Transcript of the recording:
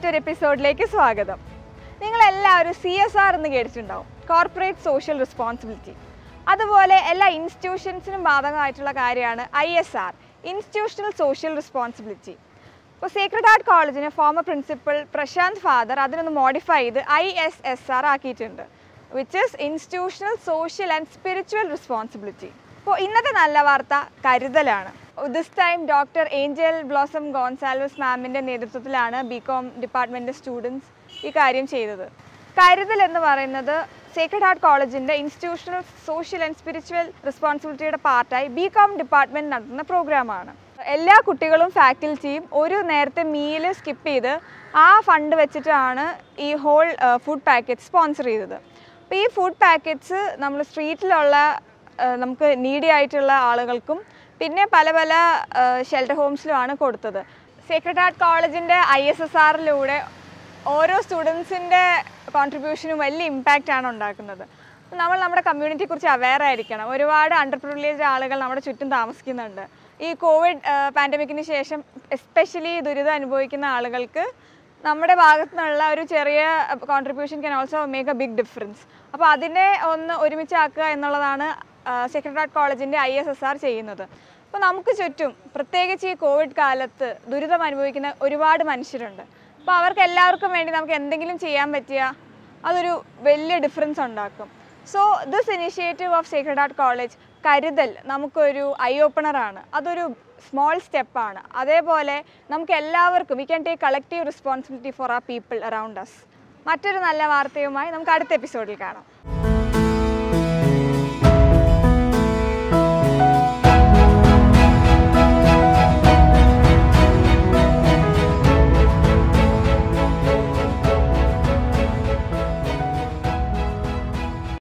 മറ്റൊരു എപ്പിസോഡിലേക്ക് സ്വാഗതം നിങ്ങൾ എല്ലാവരും സി എസ് ആർ എന്ന് കേട്ടിട്ടുണ്ടാവും കോർപ്പറേറ്റ് സോഷ്യൽ റെസ്പോൺസിബിലിറ്റി അതുപോലെ എല്ലാ ഇൻസ്റ്റിറ്റ്യൂഷൻസിനും ബാധകമായിട്ടുള്ള കാര്യമാണ് I S R institutional social responsibility ഇപ്പോൾ സേക്രഡ് ഹാർട്ട് കോളേജിന് ഫോമർ പ്രിൻസിപ്പൽ പ്രശാന്ത് ഫാദർ അതിനൊന്ന് മോഡിഫൈ ചെയ്ത് ഐ എസ് എസ് ആർ ആക്കിയിട്ടുണ്ട് which is institutional social and spiritual responsibility അപ്പോൾ ഇന്നത്തെ നല്ല വാർത്ത കരുതലാണ് this time doctor Angel Blossom Gonsalves മാമിൻ്റെ നേതൃത്വത്തിലാണ് ബി കോം ഡിപ്പാർട്ട്മെൻറ്റ് സ്റ്റുഡൻസ് ഈ കാര്യം ചെയ്തത് കരുതൽ എന്ന് പറയുന്നത് സേക്രഡ് ഹാർട്ട് കോളേജിൻ്റെ ഇൻസ്റ്റിറ്റ്യൂഷണൽ സോഷ്യൽ ആൻഡ് സ്പിരിച്വൽ റെസ്പോൺസിബിലിറ്റിയുടെ പാർട്ടായി ബി കോം ഡിപ്പാർട്ട്മെൻറ്റ് നടത്തുന്ന പ്രോഗ്രാമാണ് എല്ലാ കുട്ടികളും ഫാക്കൽറ്റിയും ഒരു നേരത്തെ മീല് സ്കിപ്പ് ചെയ്ത് ആ ഫണ്ട് വെച്ചിട്ടാണ് ഈ ഹോൾ ഫുഡ് പാക്കറ്റ് സ്പോൺസർ ചെയ്തത് അപ്പോൾ ഈ ഫുഡ് പാക്കറ്റ്സ് നമ്മൾ സ്ട്രീറ്റിലുള്ള ഏഹ് നമുക്ക് നീഡി ആയിട്ടുള്ള ആളുകൾക്കും പിന്നെ പല പല ഷെൽട്ടർ ഹോംസിലുമാണ് കൊടുത്തത് സേക്രഡ് ഹാർട്ട് കോളേജിൻ്റെ ഐ എസ് എസ് ആറിലൂടെ ഓരോ സ്റ്റുഡൻസിൻ്റെ കോൺട്രിബ്യൂഷനും വലിയ ഇമ്പാക്റ്റ് ആണ് ഉണ്ടാക്കുന്നത് അപ്പോൾ നമ്മൾ നമ്മുടെ കമ്മ്യൂണിറ്റിയെ കുറിച്ച് അവെയർ ആയിരിക്കണം ഒരുപാട് അണ്ടർ പ്രിവിലേജ് ആളുകൾ നമ്മുടെ ചുറ്റും താമസിക്കുന്നുണ്ട് ഈ കോവിഡ് പാൻഡമിക്കിന് ശേഷം എസ്പെഷ്യലി ദുരിതം അനുഭവിക്കുന്ന ആളുകൾക്ക് നമ്മുടെ ഭാഗത്തു നിന്നുള്ള ഒരു ചെറിയ contribution can also make a big difference അപ്പോൾ അതിനെ ഒന്ന് ഒരുമിച്ചാക്കുക എന്നുള്ളതാണ് സെക്രട്ടറി ഹാർട്ട് കോളേജിൻ്റെ ഐ എസ് എസ് ആർ ചെയ്യുന്നത് അപ്പോൾ നമുക്ക് ചുറ്റും പ്രത്യേകിച്ച് ഈ കോവിഡ് കാലത്ത് ദുരിതം അനുഭവിക്കുന്ന ഒരുപാട് മനുഷ്യരുണ്ട് അപ്പോൾ അവർക്ക് എല്ലാവർക്കും വേണ്ടി നമുക്ക് എന്തെങ്കിലും ചെയ്യാൻ പറ്റിയ അതൊരു വലിയ ഡിഫറൻസ് ഉണ്ടാക്കും so this initiative of Sacred Heart College കരുതൽ നമുക്കൊരു ഐ ഓപ്പണറാണ് അതൊരു സ്മോൾ സ്റ്റെപ്പാണ് അതേപോലെ നമുക്ക് എല്ലാവർക്കും we can take collective responsibility for ആ പീപ്പിൾ അറൗണ്ട് അസ് മറ്റൊരു നല്ല വാർത്തയുമായി നമുക്ക് അടുത്ത എപ്പിസോഡിൽ കാണാം